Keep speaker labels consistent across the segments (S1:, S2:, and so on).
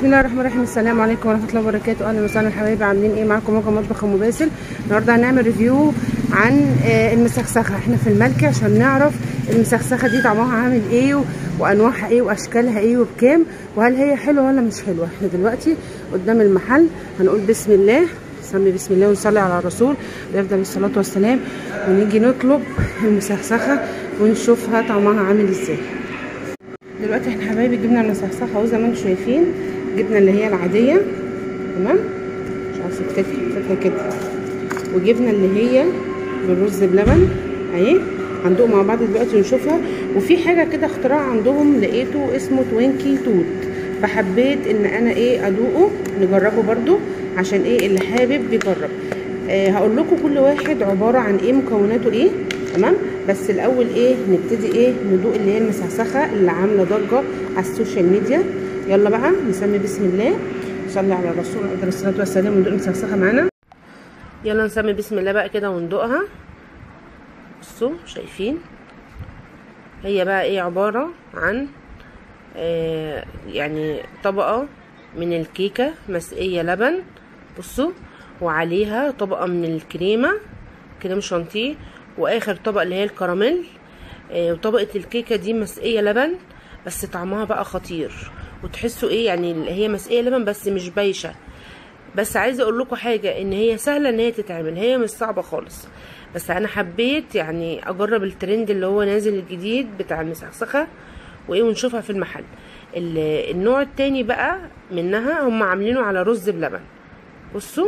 S1: بسم الله الرحمن الرحيم السلام عليكم ورحمه الله وبركاته اهلا وسهلا حبايبي عاملين ايه معاكم موقع مطبخ ام باسل النهارده هنعمل ريفيو عن آه، المسخسخه احنا في الملكه عشان نعرف المسخسخه دي طعمها عامل ايه و- وانواعها ايه واشكالها ايه وبكام وهل هي حلوه ولا مش حلوه احنا دلوقتي قدام المحل هنقول بسم الله نسمي بسم الله ونصلي على الرسول ويفضل الصلاه والسلام ونيجي نطلب المسخسخه ونشوفها طعمها عامل ازاي دلوقتي احنا حبايبي جبنا المسخسخه اهو زي ما انتم شايفين جبنا اللي هي العاديه تمام مش عارفه تفتح تفتح كده وجبنا اللي هي بالرز بلبن اهي هندوق مع بعض دلوقتي ونشوفها وفي حاجه كده اختراع عندهم لقيته اسمه توينكي توت فحبيت ان انا ايه ادوقه نجربه برده عشان ايه اللي حابب يجرب آه هقول لكم كل واحد عباره عن ايه مكوناته ايه تمام بس الاول ايه نبتدي ايه ندوق اللي هي المسخسخه اللي عامله ضجه على السوشيال ميديا يلا بقى نسمي بسم الله صلي على الرسول عليه الصلاه والسلام وندوق المسخسخه معانا يلا نسمي بسم الله بقى كده وندوقها بصوا شايفين هي بقى ايه عباره عن آه يعني طبقه من الكيكه مسقيه لبن بصوا وعليها طبقه من الكريمه كريم شانتيه واخر طبقه اللي هي الكراميل آه وطبقه الكيكه دي مسقيه لبن بس طعمها بقى خطير وتحسوا ايه يعني هي مسقيه لبن بس مش بايشه بس عايزه اقول لكم حاجه ان هي سهله ان هي تتعمل هي مش صعبه خالص بس انا حبيت يعني اجرب الترند اللي هو نازل الجديد بتاع المسخسخه وايه ونشوفها في المحل النوع التاني بقى منها هم عاملينه على رز بلبن بصوا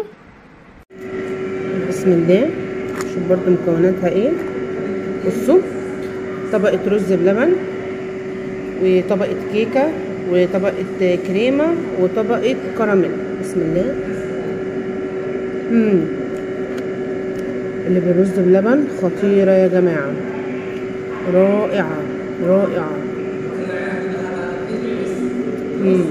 S1: بسم الله شوف برضو مكوناتها ايه بصوا طبقة رز بلبن وطبقة كيكة وطبقة كريمة وطبقة كراميل بسم الله مم. اللي بالرز بلبن خطيرة يا جماعة رائعة رائعة مم.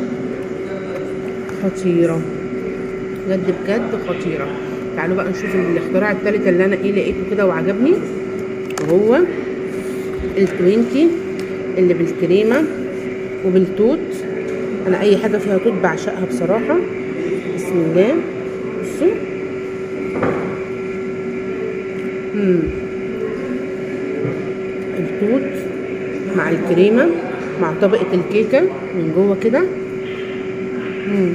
S1: خطيرة بجد بجد خطيرة تعالوا بقى نشوف الاختراع التالت اللي انا ايه لقيته كده وعجبني وهو التوينكي اللي بالكريمة وبالتوت انا اي حاجة فيها توت بعشقها بصراحة بسم الله بصوا مم. التوت مع الكريمة مع طبقة الكيكة من جوه كده مم.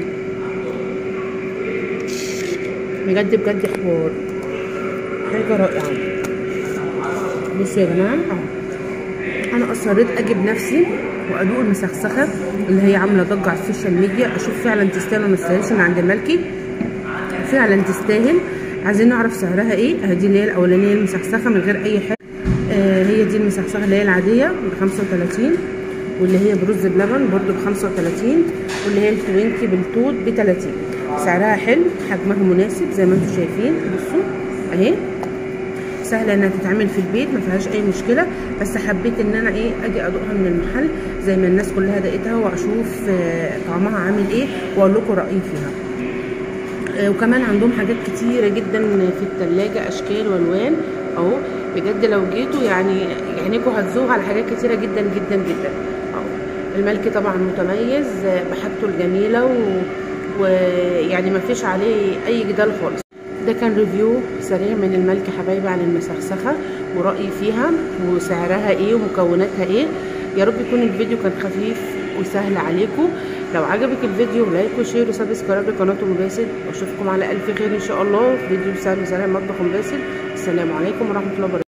S1: بجد بجد حوار حاجة رائعة بصوا يا جماعة اهو انا اصريت اجيب نفسي وادوق المسخسخة اللي هي عاملة ضجة على السوشيال ميديا اشوف فعلا تستاهل ولا متستاهلش من عند الملكي فعلا تستاهل عايزين نعرف سعرها ايه اهي دي اللي هي الاولانية المسخسخة من غير اي حاجة آه هي دي المسخسخة اللي هي العادية ب 35 واللي هي برز بلبن برضو ب 35 واللي هي التوينكي بالتوت ب 30 سعرها حلو حجمها مناسب زي ما انتم شايفين بصوا اهي سهله انها تتعمل في البيت ما فيهاش اي مشكله بس حبيت ان انا ايه اجي ادوقها من المحل زي ما الناس كلها دقتها واشوف آه طعمها عامل ايه واقول لكم رايي فيها آه وكمان عندهم حاجات كتيره جدا في الثلاجه اشكال والوان اهو بجد لو جيتوا يعني عينيكم هتزوغ على حاجات كتيره جدا جدا جدا اهو الملكي طبعا متميز بحاجته الجميله و... ويعني ما فيش عليه اي جدال خالص ده كان ريفيو سريع من الملك حبايبي عن المسخسخه ورايي فيها وسعرها ايه ومكوناتها ايه يا رب يكون الفيديو كان خفيف وسهل عليكم لو عجبك الفيديو لايك وشير وسبسكرايب لقناه ام باسل واشوفكم على الف خير ان شاء الله في فيديو سهل وسريع مطبخ ام باسل السلام عليكم ورحمه الله وبركاته